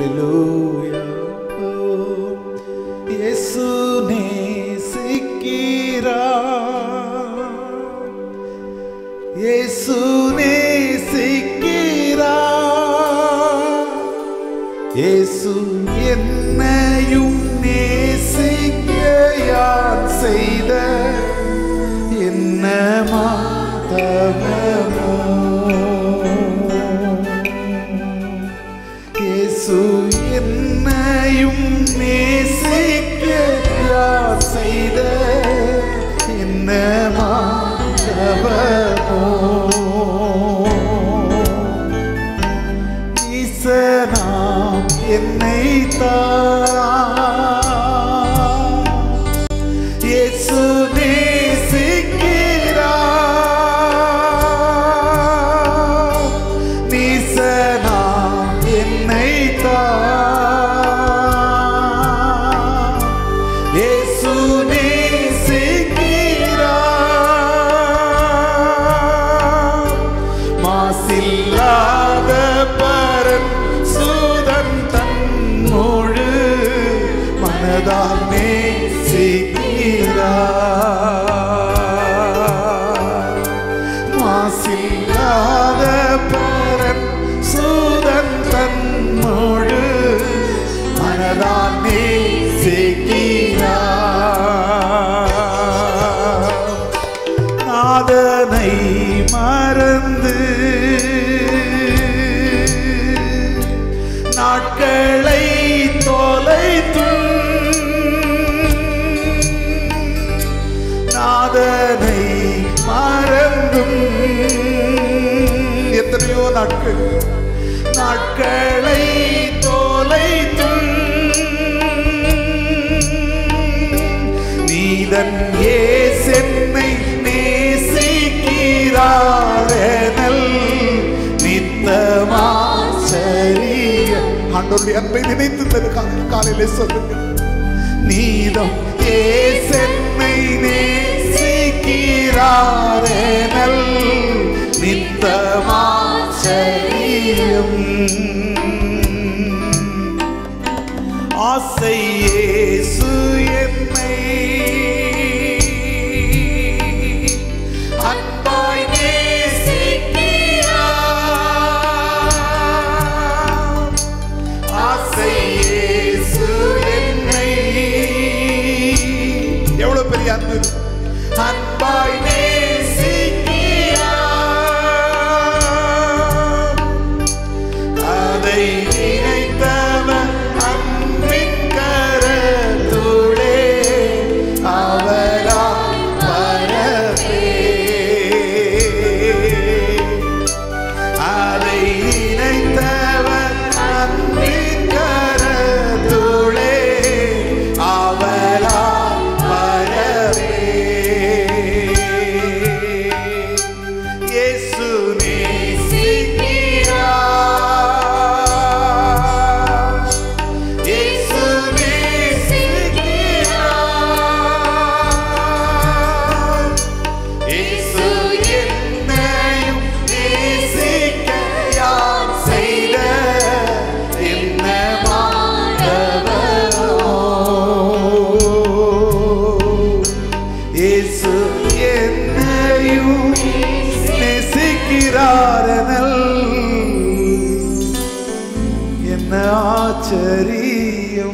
Hallelujah. இயேசு நேசிக்கிறார் இயேசு நேசிக்கிறார் இயேசு என்னையும் நேசிக்க யார் செய்த என்ன மாதவமோ இயேசு என்னையும் நேசிக்க யார் செய்த என்ன மாதவமோ ஈசனாம் என்னை இயேசு நேசிக்கிறார் நீசனாம் என்னை இயேசு நேசிக்கிறார் மாசில்லாத பரன் சூதன் தன்னோடு மனதால் நேசிக்கிறார் மாசில்லாத பரன் சூதன் தன்னோடு மனதால் நேசிக்கிறார் நாதனை மறந்து நாட்களை தொலைத்து நாதனை மறந்தும் எத்தனையோ நாட்கள் நாட்களை தொலைத்தும் நீதன் ஏ சென்னை நேசிக்கிறாரனல் நித்தமாச்சரிய ஆண்டோருடைய அன்பை நினைத்து தரு காலையில சொல்லுங்க நீதம் ஏ சென்னை நேசிக்கிறாரனல் நித்தமாச்சரியம் ஆசை இயேசு என்னை அன்பாய் நேசிக்கிறார். ஆசை இயேசு என்னை எவ்வளவு பெரிய அன்பு அன்பாய் நேசிக்கிறார். அதை நினைத்தவன் அன்பின் கரத்துளே அவராய் வரவே. அதை நினைத்தவன் அன்பின் கரத்துளே அவராய் வரவே. இயேசு நேசிக்கிறார். இயேசு நேசிக்கிறார். இயேசு என்னையும் நேசிக்க யார் செய்த என்ன மாதவனோ இயேசு என்னையும் நேசிக்கிறாரனல் என்ன ஆச்சரியம்